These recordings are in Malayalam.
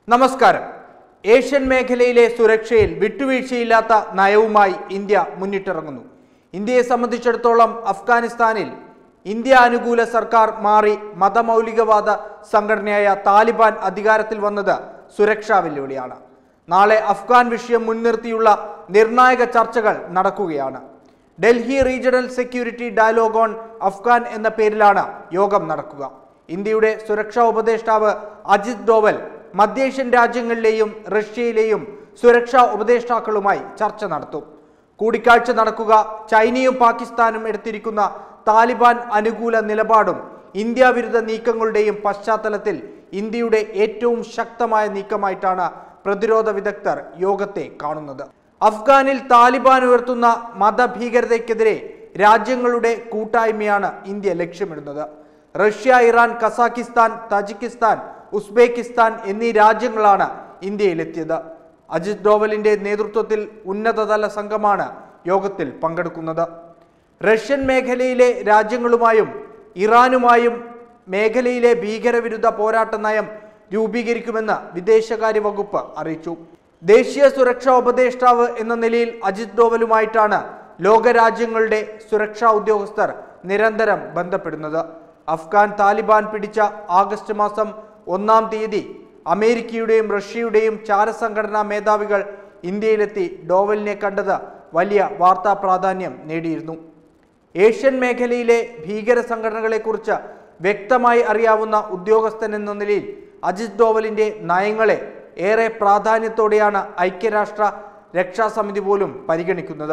നമസ്കാരം ഏഷ്യൻ മേഖലയിലെ സുരക്ഷയിൽ വിട്ടുവീഴ്ചയില്ലാത്ത നയവുമായി ഇന്ത്യ മുന്നിട്ടിറങ്ങുന്നു ഇന്ത്യയെ സംബന്ധിച്ചിടത്തോളം അഫ്ഗാനിസ്ഥാനിൽ ഇന്ത്യ അനുകൂല സർക്കാർ മാറി മതമൗലികവാദ സംഘടനയായ താലിബാൻ അധികാരത്തിൽ വന്നത് സുരക്ഷാ വെല്ലുവിളിയാണ് നാളെ അഫ്ഗാൻ വിഷയം മുൻനിർത്തിയുള്ള നിർണായക ചർച്ചകൾ നടക്കുകയാണ് Delhi regional security dialogue on Afghan എന്ന പേരിലാണ് യോഗം നടക്കുക ഇന്ത്യയുടെ സുരക്ഷാ ഉപദേഷ്ടാവ് അജിത് ഡോവൽ മധ്യേഷ്യൻ രാജ്യങ്ങളിലെയും റഷ്യയിലെയും സുരക്ഷാ ഉപദേഷ്ടാക്കളുമായി ചർച്ച നടത്തും കൂടിക്കാഴ്ച നടക്കുക ചൈനയും പാകിസ്ഥാനും എടുത്തിരിക്കുന്ന താലിബാൻ അനുകൂല നിലപാടും ഇന്ത്യ വിരുദ്ധ നീക്കങ്ങളുടെയും പശ്ചാത്തലത്തിൽ ഇന്ത്യയുടെ ഏറ്റവും ശക്തമായ നീക്കമായിട്ടാണ് പ്രതിരോധ വിദഗ്ധർ യോഗത്തെ കാണുന്നത് അഫ്ഗാനിൽ താലിബാൻ ഉയർത്തുന്ന മതഭീകരതയ്ക്കെതിരെ രാജ്യങ്ങളുടെ കൂട്ടായ്മയാണ് ഇന്ത്യ ലക്ഷ്യമിടുന്നത് Russia Iran Kazakhstan Tajikistan Uzbekistan എന്നീ രാജ്യങ്ങളാണ് ഇന്ത്യയിലെത്തിയത് അജിത് ഡോവലിന്റെ നേതൃത്വത്തിൽ ഉന്നതതല സംഘമാണ് യോഗത്തിൽ പങ്കെടുക്കുന്നത് റഷ്യൻ മേഖലയിലെ രാജ്യങ്ങളുമായും ഇറാനുമായും മേഖലയിലെ ഭീകരവിരുദ്ധ പോരാട്ട നയം രൂപീകരിക്കുമെന്ന് വിദേശകാര്യ വകുപ്പ് അറിയിച്ചു ദേശീയ സുരക്ഷാ ഉപദേഷ്ടാവ് എന്ന നിലയിൽ അജിത് ഡോവലുമായിട്ടാണ് ലോകരാജ്യങ്ങളുടെ സുരക്ഷാ ഉദ്യോഗസ്ഥർ നിരന്തരം ബന്ധപ്പെടുന്നത് അഫ്ഗാൻ താലിബാൻ പിടിച്ച ആഗസ്റ്റ് മാസം ഒന്നാം തീയതി അമേരിക്കയുടെയും റഷ്യയുടെയും ചാരസംഘടനാ മേധാവികൾ ഇന്ത്യയിലെത്തി ഡോവലിനെ കണ്ടത് വലിയ വാർത്താ പ്രാധാന്യം നേടിയിരുന്നു ഏഷ്യൻ മേഖലയിലെ ഭീകര സംഘടനകളെക്കുറിച്ച് വ്യക്തമായി അറിയാവുന്ന ഉദ്യോഗസ്ഥൻ എന്ന നിലയിൽ അജിത് ഡോവലിന്റെ നയങ്ങളെ ഏറെ പ്രാധാന്യത്തോടെയാണ് ഐക്യരാഷ്ട്ര രക്ഷാസമിതി പോലും പരിഗണിക്കുന്നത്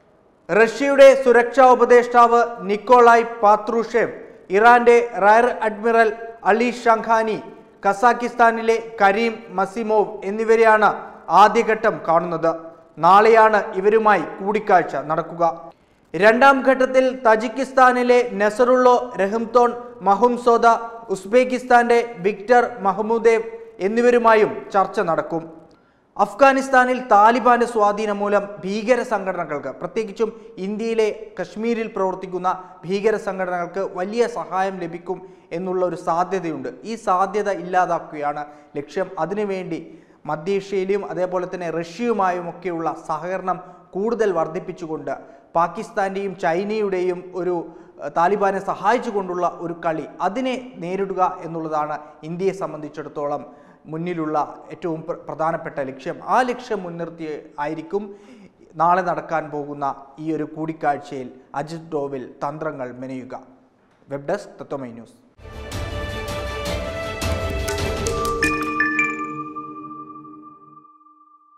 റഷ്യയുടെ സുരക്ഷാ ഉപദേഷ്ടാവ് നിക്കോളായ് പാത്രൂഷേവ് ഇറാന്റെ റയർ അഡ്മിറൽ അലി ഷംഖാനി കസാക്കിസ്ഥാനിലെ കരീം മസിമോവ് എന്നിവരെയാണ് ആദ്യഘട്ടം കാണുന്നത് നാളെയാണ് ഇവരുമായി കൂടിക്കാഴ്ച നടക്കുക രണ്ടാം ഘട്ടത്തിൽ തജിക്കിസ്ഥാനിലെ നെസറുള്ളോ രഹംതോൺ മഹുംസോദ ഉസ്ബെക്കിസ്ഥാന്റെ വിക്ടർ മഹ്മൂദേവ് എന്നിവരുമായും ചർച്ച നടക്കും അഫ്ഗാനിസ്ഥാനിൽ താലിബാന്റെ സ്വാധീനം മൂലം ഭീകര സംഘടനകൾക്ക് പ്രത്യേകിച്ചും ഇന്ത്യയിലെ കശ്മീരിൽ പ്രവർത്തിക്കുന്ന ഭീകര സംഘടനകൾക്ക് വലിയ സഹായം ലഭിക്കും എന്നുള്ള ഒരു സാധ്യതയുണ്ട് ഈ സാധ്യത ഇല്ലാതാക്കുകയാണ് ലക്ഷ്യം അതിനുവേണ്ടി മധ്യേഷ്യയിലും അതേപോലെ തന്നെ റഷ്യയുമായും ഒക്കെയുള്ള സഹകരണം കൂടുതൽ വർദ്ധിപ്പിച്ചുകൊണ്ട് പാകിസ്ഥാന്റെയും ചൈനയുടെയും ഒരു ഏഹ്, താലിബാനെ സഹായിച്ചുകൊണ്ടുള്ള ഒരു കളി അതിനെ നേരിടുക എന്നുള്ളതാണ് ഇന്ത്യയെ സംബന്ധിച്ചിടത്തോളം മുന്നിലുള്ള ഏറ്റവും പ്ര- പ്രധാനപ്പെട്ട ലക്ഷ്യം ആ ലക്ഷ്യം മുൻനിർത്തി ആയിരിക്കും നാളെ നടക്കാൻ പോകുന്ന ഈ ഒരു കൂടിക്കാഴ്ചയിൽ അജിത് ഡോവിൽ തന്ത്രങ്ങൾ മെനയുക വെബ് ഡെസ്ക് തത്വമൈ ന്യൂസ്